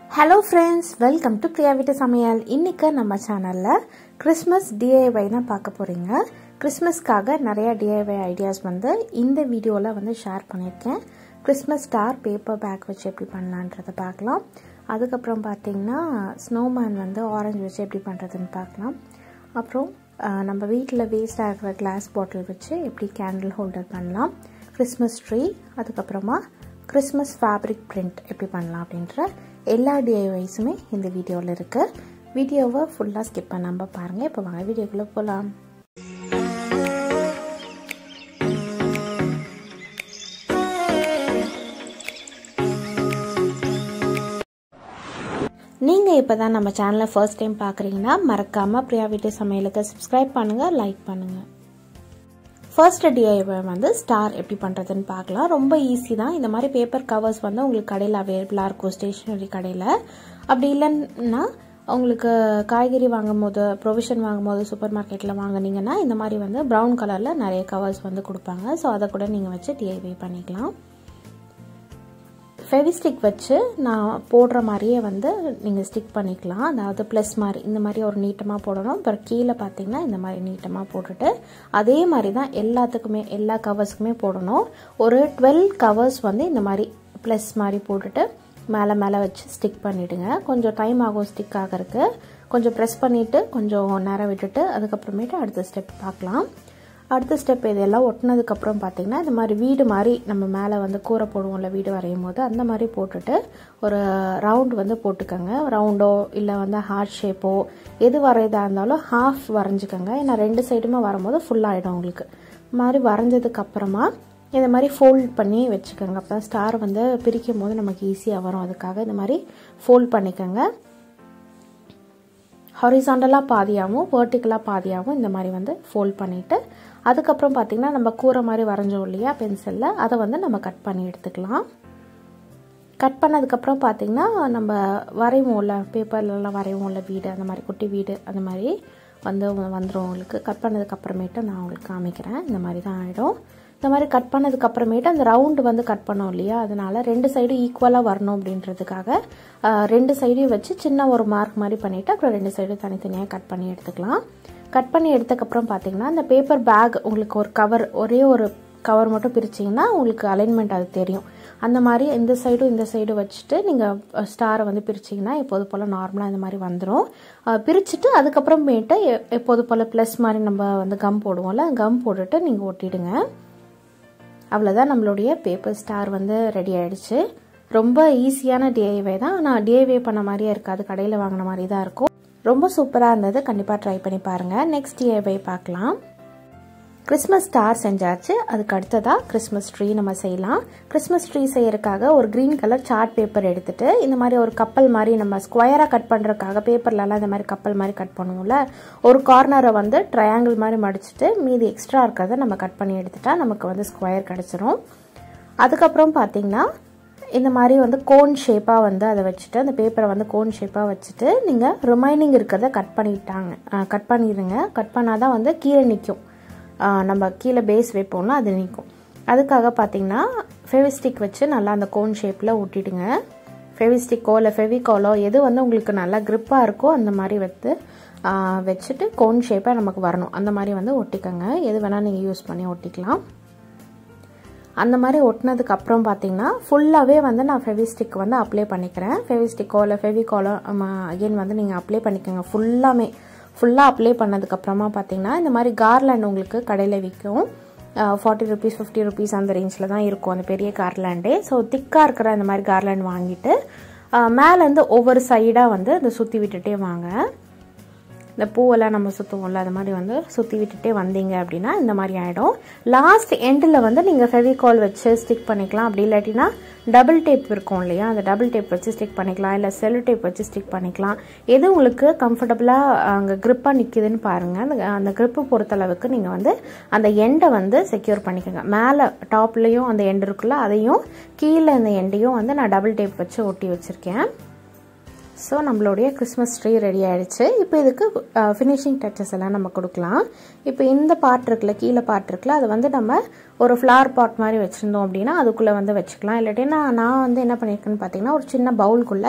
hello friends welcome to Priya வீட்டு சமையல் இன்றைக்கி நம்ம சேனலில் கிறிஸ்மஸ் டிஐஒய் தான் பார்க்க போகிறீங்க கிறிஸ்மஸ்க்காக நிறைய டிஐஒய் ஐடியாஸ் வந்து இந்த வீடியோவில் வந்து ஷேர் பண்ணியிருக்கேன் கிறிஸ்மஸ் ஸ்டார் பேப்பர் பேக் வச்சு எப்படி பண்ணலான்றதை பார்க்கலாம் அதுக்கப்புறம் பார்த்தீங்கன்னா ஸ்னோமேன் வந்து ஆரஞ்சு வச்சு எப்படி பண்ணுறதுன்னு பார்க்கலாம் அப்புறம் நம்ம வீட்டில் வேஸ்ட்டாக இருக்கிற கிளாஸ் பாட்டில் வச்சு எப்படி கேண்டில் ஹோல்டர் பண்ணலாம் கிறிஸ்மஸ் ட்ரீ அதுக்கப்புறமா கிறிஸ்மஸ் ஃபேப்ரிக் பிரிண்ட் எப்படி பண்ணலாம் அப்படின்ற எல்லா டிஐவைஸுமே இந்த வீடியோவில் இருக்குது வீடியோவை ஃபுல்லாக ஸ்கிப் பண்ணாமல் பாருங்கள் இப்போ வாங்க வீடியோக்குள்ளே போகலாம் நீங்கள் இப்போ தான் நம்ம சேனலை ஃபர்ஸ்ட் டைம் பார்க்குறீங்கன்னா மறக்காமல் பிரியா வீட்டு சமையலுக்கு சப்ஸ்கிரைப் பண்ணுங்கள் லைக் பண்ணுங்கள் ஃபர்ஸ்ட் டிஐவை வந்து ஸ்டார் எப்படி பண்ணுறதுன்னு பார்க்கலாம் ரொம்ப ஈஸி தான் இந்த மாதிரி பேப்பர் கவர்ஸ் வந்து உங்களுக்கு கடையில் அவைலபிளாக இருக்கும் ஸ்டேஷ்னரி கடையில் அப்படி இல்லைன்னா உங்களுக்கு காய்கறி வாங்கும் போது ப்ரொவிஷன் வாங்கும் போது சூப்பர் மார்க்கெட்டில் வாங்கினீங்கன்னா இந்த மாதிரி வந்து ப்ரௌன் கலரில் நிறைய கவர்ஸ் வந்து கொடுப்பாங்க ஸோ அதை கூட நீங்கள் வச்சு டிஐவை பண்ணிக்கலாம் ஃபெவிஸ்டிக் வச்சு நான் போடுற மாதிரியே வந்து நீங்கள் ஸ்டிக் பண்ணிக்கலாம் அதாவது ப்ளஸ் மாதிரி இந்த மாதிரி ஒரு நீட்டமாக போடணும் அப்புறம் கீழே பார்த்தீங்கன்னா இந்த மாதிரி நீட்டமாக போட்டுட்டு அதே மாதிரி தான் எல்லாத்துக்குமே எல்லா கவர்ஸுக்குமே போடணும் ஒரு டுவெல் கவர்ஸ் வந்து இந்த மாதிரி ப்ளஸ் மாதிரி போட்டுட்டு மேலே மேலே வச்சு ஸ்டிக் பண்ணிவிடுங்க கொஞ்சம் டைம் ஆகும் ஸ்டிக் ஆகிறதுக்கு கொஞ்சம் ப்ரெஸ் பண்ணிவிட்டு கொஞ்சம் நேரம் விட்டுட்டு அதுக்கப்புறமேட்டு அடுத்த ஸ்டெப் பார்க்கலாம் அடுத்த ஸ்டெப் இதெல்லாம் ஒட்டினதுக்கப்புறம் பார்த்திங்கன்னா இந்த மாதிரி வீடு மாதிரி நம்ம மேலே வந்து கூரை போடுவோம்ல வீடு வரையும் போது அந்த மாதிரி போட்டுட்டு ஒரு ரவுண்ட் வந்து போட்டுக்கோங்க ரவுண்டோ இல்லை வந்து ஹார்ட் ஷேப்போ எது வரையதாக இருந்தாலும் ஹாஃப் வரைஞ்சிக்கோங்க ஏன்னா ரெண்டு சைடுமே வரும்போது ஃபுல்லாகிடும் உங்களுக்கு மாதிரி வரைஞ்சதுக்கப்புறமா இந்த மாதிரி ஃபோல்ட் பண்ணி வச்சுக்கோங்க அப்போ ஸ்டார் வந்து பிரிக்கும் போது நமக்கு ஈஸியாக வரும் அதுக்காக இந்த மாதிரி ஃபோல்ட் பண்ணிக்கோங்க ஹொரிசாண்டலாக பாதியாகவும் வேர்ட்டிக்கலாக பாதியாகவும் இந்த மாதிரி வந்து ஃபோல்ட் பண்ணிவிட்டு அதுக்கப்புறம் பார்த்திங்கன்னா நம்ம கூரை மாதிரி வரைஞ்சோம் இல்லையா பென்சிலில் அதை வந்து நம்ம கட் பண்ணி எடுத்துக்கலாம் கட் பண்ணதுக்கப்புறம் பார்த்திங்கன்னா நம்ம வரைவோம்ல பேப்பர்லலாம் வரைவோம்ல வீடு அந்த மாதிரி குட்டி வீடு அந்த மாதிரி வந்து வந்துடும் உங்களுக்கு கட் பண்ணதுக்கப்புறமேட்டு நான் உங்களுக்கு காமிக்கிறேன் இந்த மாதிரி தான் ஆகிடும் இந்த மாதிரி கட் பண்ணதுக்கப்புறமேட்டு அந்த ரவுண்டு வந்து கட் பண்ணோம் இல்லையா அதனால ரெண்டு சைடும் ஈக்குவலாக வரணும் அப்படின்றதுக்காக ரெண்டு சைடையும் வச்சு சின்ன ஒரு மார்க் மாதிரி பண்ணிவிட்டு அப்புறம் ரெண்டு சைடும் தனித்தனியாக கட் பண்ணி எடுத்துக்கலாம் கட் பண்ணி எடுத்ததுக்கப்புறம் பார்த்தீங்கன்னா இந்த பேப்பர் பேக் உங்களுக்கு ஒரு கவர் ஒரே ஒரு கவர் மட்டும் பிரிச்சிங்கன்னா உங்களுக்கு அலைன்மெண்ட் அது தெரியும் அந்த மாதிரி இந்த சைடும் இந்த சைடும் வச்சுட்டு நீங்கள் ஸ்டாரை வந்து பிரிச்சிங்கன்னா எப்போது போல் நார்மலாக இந்த மாதிரி வந்துடும் பிரிச்சுட்டு அதுக்கப்புறமேட்டு எப்போது போல் ப்ளஸ் மாதிரி நம்ம வந்து கம் போடுவோம்ல கம் போட்டுட்டு நீங்கள் ஒட்டிடுங்க அவ்வளோதான் நம்மளுடைய பேப்பர் ஸ்டார் வந்து ரெடி ஆகிடுச்சு ரொம்ப ஈஸியான டிஐவே தான் ஆனால் டிஐவே பண்ண மாதிரியே இருக்காது கடையில் வாங்கின மாதிரி தான் இருக்கும் ரொம்ப சூப்பராக இருந்தது கண்டிப்பாக ட்ரை பண்ணி பாருங்கள் நெக்ஸ்ட் டிஐவை பார்க்கலாம் கிறிஸ்மஸ் ஸ்டார் செஞ்சாச்சு அதுக்கு அடுத்ததாக கிறிஸ்மஸ் ட்ரீ நம்ம செய்யலாம் கிறிஸ்மஸ் ட்ரீ செய்யறதுக்காக ஒரு க்ரீன் கலர் சார்ட் பேப்பர் எடுத்துட்டு இந்த மாதிரி ஒரு கப்பல் மாதிரி நம்ம ஸ்கொயராக கட் பண்ணுறதுக்காக பேப்பர்லலாம் இந்த மாதிரி கப்பல் மாதிரி கட் பண்ணுவோம்ல ஒரு கார்னரை வந்து ட்ரையாங்கிள் மாதிரி மடிச்சுட்டு மீதி எக்ஸ்ட்ரா இருக்கிறத நம்ம கட் பண்ணி எடுத்துட்டா நமக்கு வந்து ஸ்கொயர் கிடச்சிரும் அதுக்கப்புறம் பார்த்தீங்கன்னா இந்த மாதிரி வந்து கோன் ஷேப்பாக வந்து அதை வச்சுட்டு அந்த பேப்பரை வந்து கோன் ஷேப்பாக வச்சுட்டு நீங்கள் ரிமைனிங் இருக்கிறத கட் பண்ணிட்டாங்க கட் பண்ணிடுங்க கட் பண்ணால் தான் வந்து கீழே நிற்கும் நம்ம கீழே பேஸ் வைப்போம்னா அது நிற்கும் அதுக்காக பார்த்தீங்கன்னா ஃபெவிஸ்டிக் வச்சு நல்லா அந்த கோன் ஷேப்பில் ஒட்டிடுங்க ஃபெவிஸ்டிக்கோ இல்லை ஃபெவிகாலோ எது வந்து உங்களுக்கு நல்லா க்ரிப்பாக இருக்கோ அந்த மாதிரி வந்து வச்சுட்டு கோன் ஷேப்பாக நமக்கு வரணும் அந்த மாதிரி வந்து ஒட்டிக்கோங்க எது வேணால் நீங்கள் யூஸ் பண்ணி ஒட்டிக்கலாம் அந்த மாதிரி ஒட்டினதுக்கு அப்புறம் பார்த்தீங்கன்னா ஃபுல்லாகவே வந்து நான் ஃபெவிஸ்டிக் வந்து அப்ளை பண்ணிக்கிறேன் ஃபெவிஸ்டிக்கோ இல்லை ஃபெவிகாலோ அகெயின் வந்து நீங்கள் அப்ளை பண்ணிக்கோங்க ஃபுல்லாமே ஃபுல்லாக அப்ளை பண்ணதுக்கப்புறமா பார்த்தீங்கன்னா இந்த மாதிரி கார்லேண்ட் உங்களுக்கு கடையில் விற்கும் ஃபார்ட்டி ருபீஸ் ஃபிஃப்டி ருபீஸ் அந்த ரேஞ்சில் தான் இருக்கும் அந்த பெரிய கார்லேண்டே ஸோ திக்காக இருக்கிற அந்த மாதிரி கார்லேண்ட் வாங்கிட்டு மேலேருந்து ஒவ்வொரு சைடாக வந்து அதை சுற்றி விட்டுட்டே வாங்க இந்த பூவெல்லாம் நம்ம சுற்றுவோம்ல அது மாதிரி வந்து சுற்றி விட்டுட்டே வந்தீங்க அப்படின்னா இந்த மாதிரி ஆகிடும் லாஸ்ட் எண்டில் வந்து நீங்கள் ஃபெவிகால் வச்சு ஸ்டிக் பண்ணிக்கலாம் அப்படி இல்லாட்டினா டபுள் டேப் இருக்கும் இல்லையா அந்த டபுள் டேப் வச்சு ஸ்டிக் பண்ணிக்கலாம் இல்லை செல்லு டேப் வச்சு ஸ்டிக் பண்ணிக்கலாம் எது உங்களுக்கு கம்ஃபர்டபுளாக அங்கே க்ரிப்பாக நிற்கிதுன்னு பாருங்கள் அந்த அந்த க்ரிப்பு பொறுத்தளவுக்கு நீங்கள் வந்து அந்த எண்டை வந்து செக்யூர் பண்ணிக்கோங்க மேலே டாப்லேயும் அந்த எண்டு இருக்குல்ல அதையும் கீழே அந்த எண்டையும் வந்து நான் டபுள் டேப் வச்சு ஒட்டி வச்சுருக்கேன் ஸோ நம்மளுடைய கிறிஸ்மஸ் ட்ரீ ரெடி ஆகிடுச்சு இப்போ இதுக்கு ஃபினிஷிங் டச்சஸ் எல்லாம் நம்ம கொடுக்கலாம் இப்போ இந்த பார்ட் இருக்குல்ல கீழே பார்ட் இருக்குல்ல அதை வந்து நம்ம ஒரு ஃப்ளவர் பாட் மாதிரி வச்சுருந்தோம் அப்படின்னா அதுக்குள்ளே வந்து வச்சுக்கலாம் இல்லாட்டினா நான் வந்து என்ன பண்ணியிருக்கேன்னு பார்த்தீங்கன்னா ஒரு சின்ன பவுலுக்குள்ளே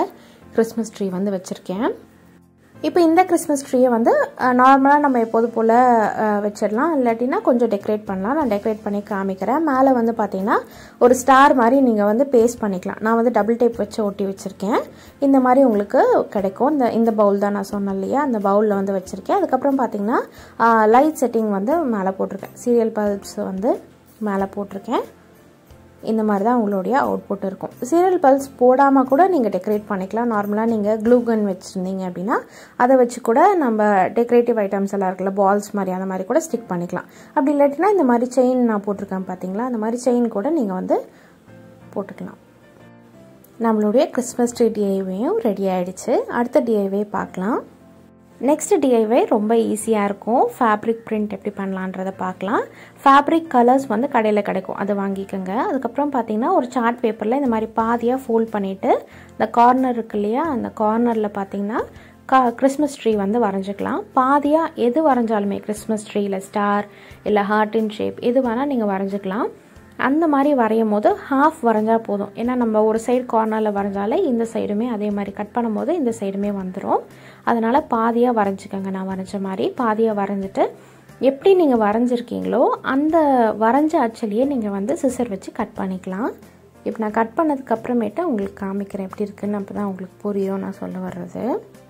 கிறிஸ்மஸ் ட்ரீ வந்து வச்சுருக்கேன் இப்போ இந்த கிறிஸ்மஸ் ட்ரீயை வந்து நார்மலாக நம்ம எப்போது போல் வச்சிடலாம் இல்லாட்டினா கொஞ்சம் டெக்கரேட் பண்ணலாம் நான் டெக்கரேட் பண்ணி காமிக்கிறேன் மேலே வந்து பார்த்தீங்கன்னா ஒரு ஸ்டார் மாதிரி நீங்கள் வந்து பேஸ்ட் பண்ணிக்கலாம் நான் வந்து டபுள் டேப் வச்சு ஒட்டி வச்சுருக்கேன் இந்த மாதிரி உங்களுக்கு கிடைக்கும் இந்த இந்த பவுல் தான் நான் சொன்னேன் இல்லையா அந்த பவுலில் வந்து வச்சுருக்கேன் அதுக்கப்புறம் பார்த்தீங்கன்னா லைட் செட்டிங் வந்து மேலே போட்டிருக்கேன் சீரியல் பல்ப்ஸ் வந்து மேலே போட்டிருக்கேன் இந்த மாதிரி தான் உங்களுடைய அவுட்புட் இருக்கும் சீரியல் பல்ஸ் போடாமல் கூட நீங்கள் டெக்கரேட் பண்ணிக்கலாம் நார்மலாக நீங்கள் க்ளூ கன் வச்சுருந்தீங்க அப்படின்னா அதை வச்சு கூட நம்ம டெக்கரேட்டிவ் ஐட்டம்ஸ் எல்லாம் இருக்குல்ல பால்ஸ் மாதிரி அந்த மாதிரி கூட ஸ்டிக் பண்ணிக்கலாம் அப்படி இல்லாட்டினா இந்த மாதிரி செயின் நான் போட்டிருக்கேன் பார்த்தீங்களா அந்த மாதிரி செயின் கூட நீங்கள் வந்து போட்டுக்கலாம் நம்மளுடைய கிறிஸ்மஸ் ட்ரீ டிஐவையும் ரெடி ஆகிடுச்சு அடுத்த டிஐவே பார்க்கலாம் நெக்ஸ்ட் டிஐவை ரொம்ப ஈஸியாக இருக்கும் ஃபேப்ரிக் பிரிண்ட் எப்படி பண்ணலான்றதை பார்க்கலாம் ஃபேப்ரிக் கலர்ஸ் வந்து கடையில் கிடைக்கும் அதை வாங்கிக்கோங்க அதுக்கப்புறம் பார்த்தீங்கன்னா ஒரு சார்ட் பேப்பரில் இந்த மாதிரி பாதியாக ஃபோல்ட் பண்ணிவிட்டு இந்த கார்னர் இருக்கு இல்லையா அந்த கார்னரில் பார்த்தீங்கன்னா கா கிறிஸ்மஸ் ட்ரீ வந்து வரைஞ்சிக்கலாம் பாதியாக எது வரைஞ்சாலுமே கிறிஸ்மஸ் ட்ரீயில் ஸ்டார் இல்லை ஹார்ட் இன் ஷேப் எது வேணால் நீங்கள் வரைஞ்சிக்கலாம் அந்த மாதிரி வரையும் போது ஹாஃப் வரைஞ்சா போதும் ஏன்னா நம்ம ஒரு சைடு கார்னரில் வரைஞ்சாலே இந்த சைடுமே அதே மாதிரி கட் பண்ணும்போது இந்த சைடுமே வந்துடும் அதனால் பாதியாக வரைஞ்சிக்கோங்க நான் வரைஞ்ச மாதிரி பாதியாக வரைஞ்சிட்டு எப்படி நீங்கள் வரைஞ்சிருக்கீங்களோ அந்த வரைஞ்ச அச்சலையே நீங்கள் வந்து சிசர் வச்சு கட் பண்ணிக்கலாம் இப்போ நான் கட் பண்ணதுக்கு அப்புறமேட்டு உங்களுக்கு காமிக்கிறேன் எப்படி இருக்குன்னு அப்போ தான் உங்களுக்கு புரியும் நான் சொல்ல வர்றது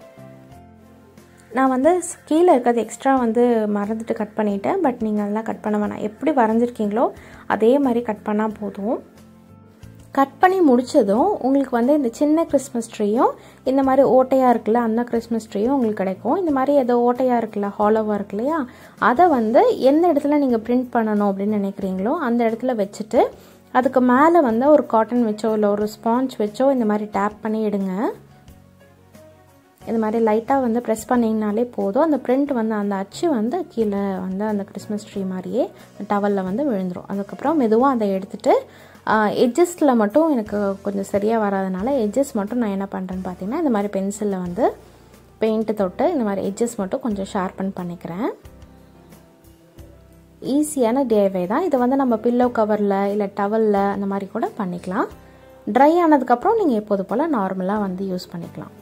நான் வந்து கீழே இருக்கிறது எக்ஸ்ட்ரா வந்து மறந்துட்டு கட் பண்ணிட்டேன் பட் நீங்கள் அதெல்லாம் கட் பண்ண வேணாம் எப்படி வரைஞ்சிருக்கீங்களோ அதே மாதிரி கட் பண்ணால் போதும் கட் பண்ணி முடித்ததும் உங்களுக்கு வந்து இந்த சின்ன கிறிஸ்மஸ் ட்ரீயும் இந்த மாதிரி ஓட்டையாக இருக்குல்ல அந்த கிறிஸ்மஸ் ட்ரீயும் உங்களுக்கு கிடைக்கும் இந்த மாதிரி ஏதோ ஓட்டையாக இருக்குல்ல ஹாலோவாக இருக்கு இல்லையா அதை வந்து எந்த இடத்துல நீங்கள் பிரிண்ட் பண்ணணும் அப்படின்னு நினைக்கிறீங்களோ அந்த இடத்துல வச்சுட்டு அதுக்கு மேலே வந்து ஒரு காட்டன் வச்சோ இல்லை ஒரு ஸ்பாஞ்ச் வச்சோ இந்த மாதிரி டேப் பண்ணி எடுங்க இந்த மாதிரி லைட்டாக வந்து ப்ரெஸ் பண்ணிங்கனாலே போதும் அந்த பிரிண்ட் வந்து அந்த அச்சு வந்து கீழே வந்து அந்த கிறிஸ்மஸ் ட்ரீ மாதிரியே டவலில் வந்து விழுந்துடும் அதுக்கப்புறம் மெதுவாக அதை எடுத்துகிட்டு எட்ஜஸ்டில் மட்டும் எனக்கு கொஞ்சம் சரியாக வராதனால எட்ஜஸ் மட்டும் நான் என்ன பண்ணுறேன்னு பார்த்தீங்கன்னா இந்த மாதிரி பென்சிலில் வந்து பெயிண்ட்டு தொட்டு இந்த மாதிரி எட்ஜஸ் மட்டும் கொஞ்சம் ஷார்பன் பண்ணிக்கிறேன் ஈஸியான டிஐவை தான் இதை வந்து நம்ம பில்லோ கவரில் இல்லை டவலில் அந்த மாதிரி கூட பண்ணிக்கலாம் ட்ரை ஆனதுக்கப்புறம் நீங்கள் எப்போது போல் நார்மலாக வந்து யூஸ் பண்ணிக்கலாம்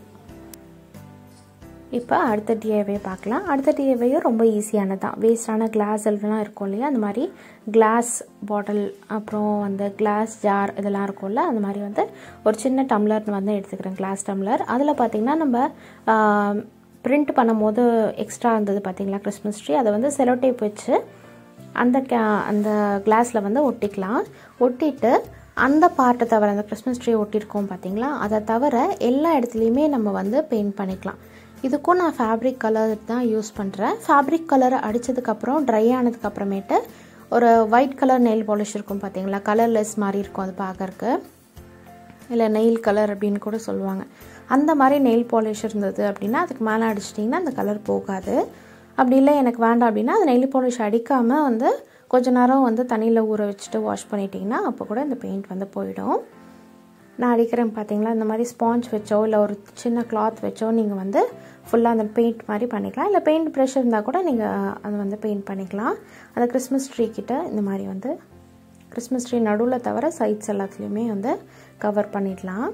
இப்போ அடுத்த டிஐவே பார்க்கலாம் அடுத்த டிஐவையும் ரொம்ப ஈஸியானது தான் வேஸ்டான கிளாஸ் எல்லாம் இருக்கும் இல்லையா அந்த மாதிரி கிளாஸ் பாட்டில் அப்புறம் வந்து கிளாஸ் ஜார் இதெல்லாம் இருக்கும்ல அந்த மாதிரி வந்து ஒரு சின்ன டம்ளர் வந்து எடுத்துக்கிறேன் கிளாஸ் டம்ளர் அதில் பார்த்திங்கன்னா நம்ம பிரிண்ட் பண்ணும்போது எக்ஸ்ட்ரா இருந்தது பார்த்திங்களா கிறிஸ்மஸ் ட்ரீ அதை வந்து செலோ டேப் வச்சு அந்த கே அந்த கிளாஸில் வந்து ஒட்டிக்கலாம் ஒட்டிட்டு அந்த பார்ட்டை தவிர அந்த கிறிஸ்மஸ் ட்ரீ ஒட்டியிருக்கோம் பார்த்தீங்களா அதை தவிர எல்லா இடத்துலையுமே நம்ம வந்து பெயிண்ட் பண்ணிக்கலாம் இதுக்கும் நான் ஃபேப்ரிக் கலர் தான் யூஸ் பண்ணுறேன் ஃபேப்ரிக் கலரை அடித்ததுக்கப்புறம் ட்ரை ஆனதுக்கப்புறமேட்டு ஒரு ஒயிட் கலர் நெயில் பாலிஷ் இருக்கும் பார்த்தீங்களா கலர்லெஸ் மாதிரி இருக்கும் அது பார்க்கறக்கு இல்லை நெயில் கலர் அப்படின்னு கூட சொல்லுவாங்க அந்த மாதிரி நெயில் பாலிஷ் இருந்தது அப்படின்னா அதுக்கு மேலே அடிச்சிட்டிங்கன்னா அந்த கலர் போகாது அப்படி இல்லை எனக்கு வேண்டாம் அப்படின்னா அந்த நெயில் பாலிஷ் அடிக்காமல் வந்து கொஞ்ச நேரம் வந்து தண்ணியில் ஊற வச்சுட்டு வாஷ் பண்ணிட்டிங்கன்னா அப்போ கூட இந்த பெயிண்ட் வந்து போயிடும் நான் அடிக்கிறேன் பார்த்தீங்களா இந்த மாதிரி ஸ்பாஞ்ச் வச்சோ இல்லை ஒரு சின்ன கிளாத் வச்சோ நீங்கள் வந்து ஃபுல்லாக அந்த பெயிண்ட் மாதிரி பண்ணிக்கலாம் இல்லை பெயிண்ட் ப்ரெஷ் இருந்தால் கூட நீங்கள் அதை வந்து பெயிண்ட் பண்ணிக்கலாம் அந்த கிறிஸ்மஸ் ட்ரீ கிட்ட இந்த மாதிரி வந்து கிறிஸ்மஸ் ட்ரீ நடுவில் தவிர சைட்ஸ் எல்லாத்துலேயுமே வந்து கவர் பண்ணிடலாம்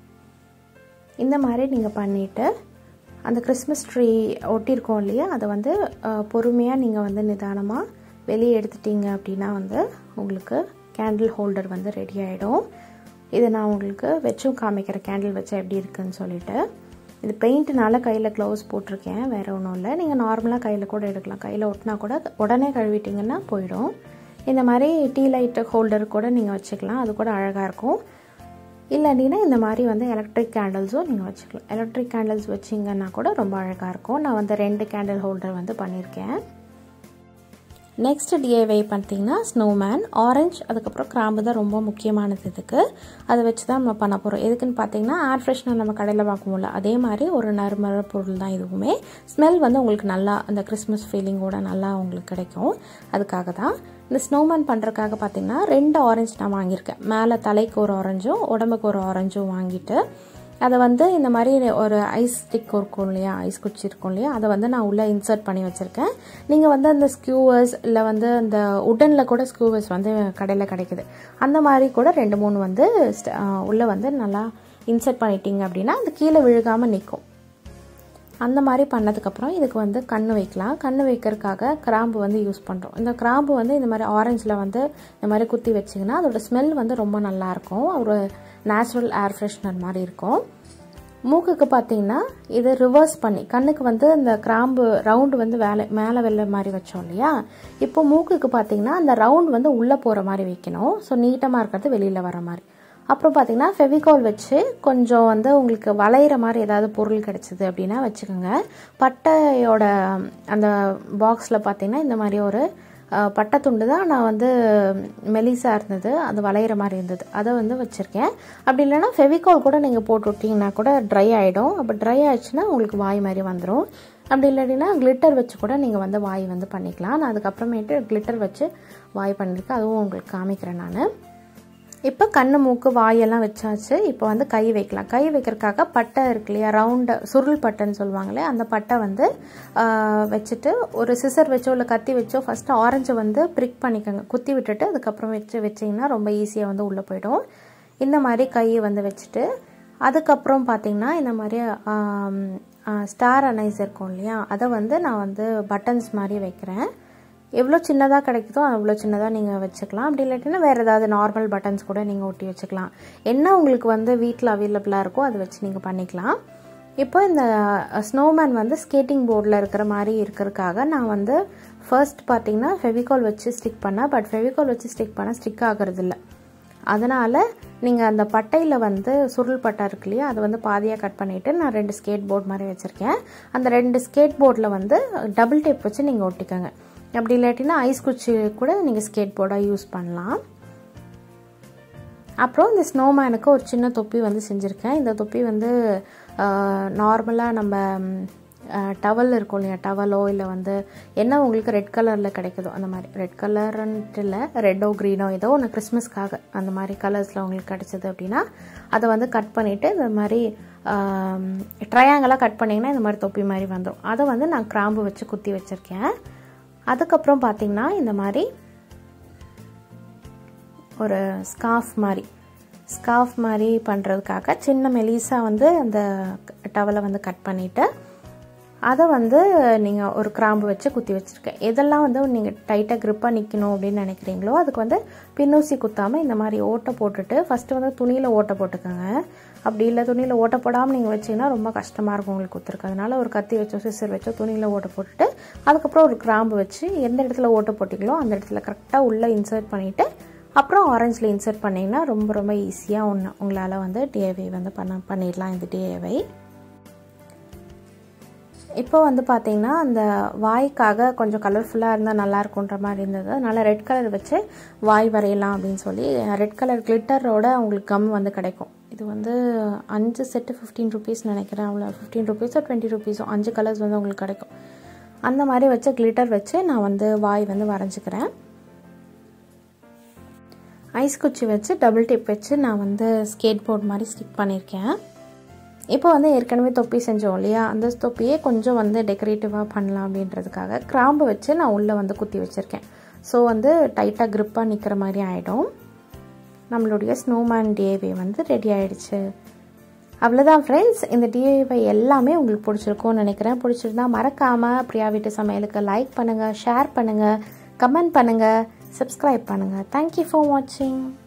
இந்த மாதிரி நீங்கள் பண்ணிவிட்டு அந்த கிறிஸ்மஸ் ட்ரீ ஒட்டியிருக்கோம் இல்லையா அதை வந்து பொறுமையாக நீங்கள் வந்து நிதானமாக வெளியே எடுத்துட்டீங்க அப்படின்னா வந்து உங்களுக்கு கேண்டில் ஹோல்டர் வந்து ரெடி ஆகிடும் இதை நான் உங்களுக்கு வச்சும் காமிக்கிறேன் கேண்டில் வச்சா எப்படி இருக்குன்னு சொல்லிட்டு இது பெயிண்ட்னால கையில் க்ளவுஸ் போட்டிருக்கேன் வேறு ஒன்றும் இல்லை நீங்கள் நார்மலாக கையில் கூட எடுக்கலாம் கையில் ஒட்டினா கூட உடனே கழுவிட்டிங்கன்னா போயிடும் இந்த மாதிரி டீ லைட் ஹோல்டர் கூட நீங்கள் வச்சுக்கலாம் அது கூட அழகாக இருக்கும் இல்லாட்டினா இந்த மாதிரி வந்து எலக்ட்ரிக் கேண்டில்ஸும் நீங்கள் வச்சுக்கலாம் எலக்ட்ரிக் கேண்டில்ஸ் வச்சிங்கன்னா கூட ரொம்ப அழகாக இருக்கும் நான் வந்து ரெண்டு கேண்டில் ஹோல்டர் வந்து பண்ணியிருக்கேன் நெக்ஸ்ட் டிஐவை பார்த்தீங்கன்னா ஸ்னோமேன் ஆரஞ்ச் அதுக்கப்புறம் கிராம்பு தான் ரொம்ப முக்கியமானது இதுக்கு அதை வச்சு தான் நம்ம பண்ண போகிறோம் எதுக்குன்னு பார்த்தீங்கன்னா ஏர் ஃப்ரெஷ்னர் நம்ம கடையில் பார்க்கும்போல அதே மாதிரி ஒரு நறுமர பொருள் தான் இதுவுமே ஸ்மெல் வந்து உங்களுக்கு நல்லா அந்த கிறிஸ்மஸ் ஃபீலிங்கோட நல்லா உங்களுக்கு கிடைக்கும் அதுக்காக தான் இந்த ஸ்னோமேன் பண்ணுறதுக்காக பார்த்தீங்கன்னா ரெண்டு ஆரஞ்சு நான் வாங்கியிருக்கேன் மேலே தலைக்கு ஒரு ஆரஞ்சும் உடம்புக்கு ஒரு ஆரஞ்சும் வாங்கிட்டு அதை வந்து இந்த மாதிரி ஒரு ஐஸ் ஸ்டிக் இருக்கும் இல்லையா ஐஸ் குச்சி இருக்கும் இல்லையா அதை வந்து நான் உள்ளே இன்சர்ட் பண்ணி வச்சுருக்கேன் நீங்கள் வந்து அந்த ஸ்கியூவர்ஸ் இல்லை வந்து அந்த உடனில் கூட ஸ்கியூவர்ஸ் வந்து கடையில் கிடைக்குது அந்த மாதிரி கூட ரெண்டு மூணு வந்து உள்ளே வந்து நல்லா இன்சர்ட் பண்ணிட்டீங்க அப்படின்னா அது கீழே விழுகாமல் நிற்கும் அந்த மாதிரி பண்ணதுக்கப்புறம் இதுக்கு வந்து கண் வைக்கலாம் கண் வைக்கிறதுக்காக கிராம்பு வந்து யூஸ் பண்ணுறோம் இந்த கிராம்பு வந்து இந்த மாதிரி ஆரஞ்சில் வந்து இந்த மாதிரி குத்தி வச்சிங்கன்னா அதோட ஸ்மெல் வந்து ரொம்ப நல்லாயிருக்கும் ஒரு நேச்சுரல் ஏர் ஃப்ரெஷ்னர் மாதிரி இருக்கும் மூக்குக்கு பார்த்தீங்கன்னா இது ரிவர்ஸ் பண்ணி கண்ணுக்கு வந்து இந்த கிராம்பு ரவுண்டு வந்து வேலை மேலே வெள்ளை மாதிரி வச்சோம் இல்லையா இப்போ மூக்குக்கு பார்த்தீங்கன்னா அந்த ரவுண்ட் வந்து உள்ளே போகிற மாதிரி வைக்கணும் ஸோ நீட்டமாக இருக்கிறது வெளியில் வர மாதிரி அப்புறம் பார்த்தீங்கன்னா ஃபெவிகால் வச்சு கொஞ்சம் வந்து உங்களுக்கு வளையிற மாதிரி ஏதாவது பொருள் கிடச்சிது அப்படின்னா வச்சுக்கோங்க பட்டையோட அந்த பாக்ஸில் பார்த்தீங்கன்னா இந்த மாதிரி ஒரு பட்டை துண்டு தான் நான் வந்து மெலிசா இருந்தது அது வளையிற மாதிரி இருந்தது அதை வந்து வச்சுருக்கேன் அப்படி இல்லைன்னா ஃபெவிகால் கூட நீங்கள் போட்டு விட்டிங்கன்னா கூட ட்ரை ஆகிடும் அப்போ ட்ரை ஆயிடுச்சுன்னா உங்களுக்கு வாய் மாதிரி வந்துடும் அப்படி இல்லாட்டினா கிளிட்டர் வச்சு கூட நீங்கள் வந்து வாய் வந்து பண்ணிக்கலாம் நான் அதுக்கப்புறமேட்டு கிளிட்டர் வச்சு வாய் பண்ணியிருக்கேன் அதுவும் உங்களுக்கு காமிக்கிறேன் நான் இப்போ கண்ணு மூக்கு வாயெல்லாம் வச்சாச்சு இப்போ வந்து கை வைக்கலாம் கை வைக்கிறதுக்காக பட்டை இருக்கு இல்லையா ரவுண்டு சுருள் பட்டைன்னு சொல்லுவாங்களே அந்த பட்டை வந்து வச்சுட்டு ஒரு சிசர் வச்சோ இல்லை கத்தி வச்சோ ஃபஸ்ட்டு ஆரஞ்சை வந்து ப்ரிக் பண்ணிக்கோங்க குத்தி விட்டுட்டு அதுக்கப்புறம் வச்சு வச்சிங்கன்னா ரொம்ப ஈஸியாக வந்து உள்ளே போயிடும் இந்த மாதிரி கையை வந்து வச்சுட்டு அதுக்கப்புறம் பார்த்திங்கன்னா இந்த மாதிரி ஸ்டார் அனைஸ் இருக்கும் இல்லையா அதை வந்து நான் வந்து பட்டன்ஸ் மாதிரி வைக்கிறேன் எவ்வளோ சின்னதாக கிடைக்குதோ அவ்வளோ சின்னதாக நீங்கள் வச்சுக்கலாம் அப்படி இல்லாட்டினா வேறு ஏதாவது நார்மல் பட்டன்ஸ் கூட நீங்கள் ஒட்டி வச்சுக்கலாம் என்ன உங்களுக்கு வந்து வீட்டில் அவைலபிளாக இருக்கோ அதை வச்சு நீங்கள் பண்ணிக்கலாம் இப்போ இந்த ஸ்னோமேன் வந்து ஸ்கேட்டிங் போர்டில் இருக்கிற மாதிரி இருக்கிறதுக்காக நான் வந்து ஃபர்ஸ்ட் பார்த்தீங்கன்னா ஃபெவிகால் வச்சு ஸ்டிக் பண்ணேன் பட் ஃபெவிகால் வச்சு ஸ்டிக் பண்ணால் ஸ்டிக் ஆகிறது இல்லை அதனால் நீங்கள் அந்த பட்டையில் வந்து சுருள் பட்டை இருக்கு இல்லையா அதை வந்து பாதியாக கட் பண்ணிவிட்டு நான் ரெண்டு ஸ்கேட் போர்டு மாதிரி வச்சுருக்கேன் அந்த ரெண்டு ஸ்கேட் போர்டில் வந்து டபுள் டேப் வச்சு நீங்கள் ஒட்டிக்கோங்க அப்படி இல்லாட்டினா ஐஸ் குச்சி கூட நீங்கள் ஸ்கேட் போர்டாக யூஸ் பண்ணலாம் அப்புறம் இந்த ஸ்னோமேனுக்கு ஒரு சின்ன தொப்பி வந்து செஞ்சுருக்கேன் இந்த தொப்பி வந்து நார்மலாக நம்ம டவல் இருக்கும் இல்லையா டவலோ இல்லை வந்து என்ன உங்களுக்கு ரெட் கலரில் கிடைக்குதோ அந்த மாதிரி ரெட் கலர்ன்ட்டு இல்லை ரெட்டோ க்ரீனோ ஏதோ ஒன்று கிறிஸ்மஸ்க்காக அந்த மாதிரி கலர்ஸில் உங்களுக்கு கிடச்சிது அப்படின்னா அதை வந்து கட் பண்ணிவிட்டு இந்த மாதிரி ட்ரையாங்கலாக கட் பண்ணிங்கன்னா இந்த மாதிரி தொப்பி மாதிரி வந்துடும் அதை வந்து நான் கிராம்பு வச்சு குத்தி வச்சுருக்கேன் அதுக்கப்புறம் பார்த்திங்கன்னா இந்த மாதிரி ஒரு ஸ்கார்ஃப் மாதிரி ஸ்கார்ஃப் மாதிரி பண்ணுறதுக்காக சின்ன மெலிசாக வந்து அந்த டவலை வந்து கட் பண்ணிவிட்டு அதை வந்து நீங்கள் ஒரு கிராம்பு வச்சு குத்தி வச்சுருக்கேன் எதெல்லாம் வந்து நீங்கள் டைட்டாக க்ரிப்பாக நிற்கணும் அப்படின்னு நினைக்கிறீங்களோ அதுக்கு வந்து பின்னூசி குத்தாமல் இந்த மாதிரி ஓட்டை போட்டுட்டு ஃபஸ்ட்டு வந்து துணியில் ஓட்டை போட்டுக்கோங்க அப்படி இல்லை துணியில் ஓட்டை போடாமல் நீங்கள் வச்சிங்கன்னா ரொம்ப கஷ்டமாக இருக்கும் உங்களுக்கு குத்துருக்கு அதனால் ஒரு கத்தி வச்சோ சிசர் வச்சோ துணியில் ஓட்டை போட்டுட்டு அதுக்கப்புறம் ஒரு கிராம்பு வச்சு எந்த இடத்துல ஓட்டை போட்டிங்களோ அந்த இடத்துல கரெக்டாக உள்ளே இன்சர்ட் பண்ணிவிட்டு அப்புறம் ஆரஞ்சில் இன்சர்ட் பண்ணிங்கன்னா ரொம்ப ரொம்ப ஈஸியாக ஒன்று உங்களால் வந்து டிஏவை வந்து பண்ண பண்ணிடலாம் இந்த டிஏவை இப்போ வந்து பார்த்தீங்கன்னா அந்த வாய்க்காக கொஞ்சம் கலர்ஃபுல்லாக இருந்தால் நல்லா இருக்குன்ற மாதிரி இருந்தது அதனால் ரெட் கலர் வச்சு வாய் வரையலாம் அப்படின்னு சொல்லி ரெட் கலர் கிளிட்டரோட உங்களுக்கு கம் வந்து கிடைக்கும் இது வந்து அஞ்சு செட்டு ஃபிஃப்டீன் ருபீஸ் நினைக்கிறேன் அவ்வளோ ஃபிஃப்டீன் ருபீஸோ டுவெண்ட்டி ருபீஸோ அஞ்சு கலர்ஸ் வந்து உங்களுக்கு கிடைக்கும் அந்த மாதிரி வச்சு கிளிட்டர் வச்சு நான் வந்து வாய் வந்து வரைஞ்சிக்கிறேன் ஐஸ் குச்சி வச்சு டபுள் டிப் வச்சு நான் வந்து ஸ்கேட் போர்ட் மாதிரி ஸ்டிக் பண்ணியிருக்கேன் இப்போ வந்து ஏற்கனவே தொப்பி செஞ்சோம் இல்லையா அந்த தொப்பியே கொஞ்சம் வந்து டெக்கரேட்டிவாக பண்ணலாம் அப்படின்றதுக்காக கிராம்பு வச்சு நான் உள்ளே வந்து குத்தி வச்சுருக்கேன் ஸோ வந்து டைட்டாக க்ரிப்பாக நிற்கிற மாதிரி ஆகிடும் நம்மளுடைய ஸ்னோமேன் டிஏவே வந்து ரெடி ஆகிடுச்சு அவ்வளோதான் ஃப்ரெண்ட்ஸ் இந்த டிஏவை எல்லாமே உங்களுக்கு பிடிச்சிருக்கும்னு நினைக்கிறேன் பிடிச்சிருந்தா மறக்காமல் பிரியா வீட்டு சமையலுக்கு லைக் பண்ணுங்கள் ஷேர் பண்ணுங்கள் கமெண்ட் பண்ணுங்கள் சப்ஸ்கிரைப் பண்ணுங்கள் தேங்க்யூ ஃபார் வாட்சிங்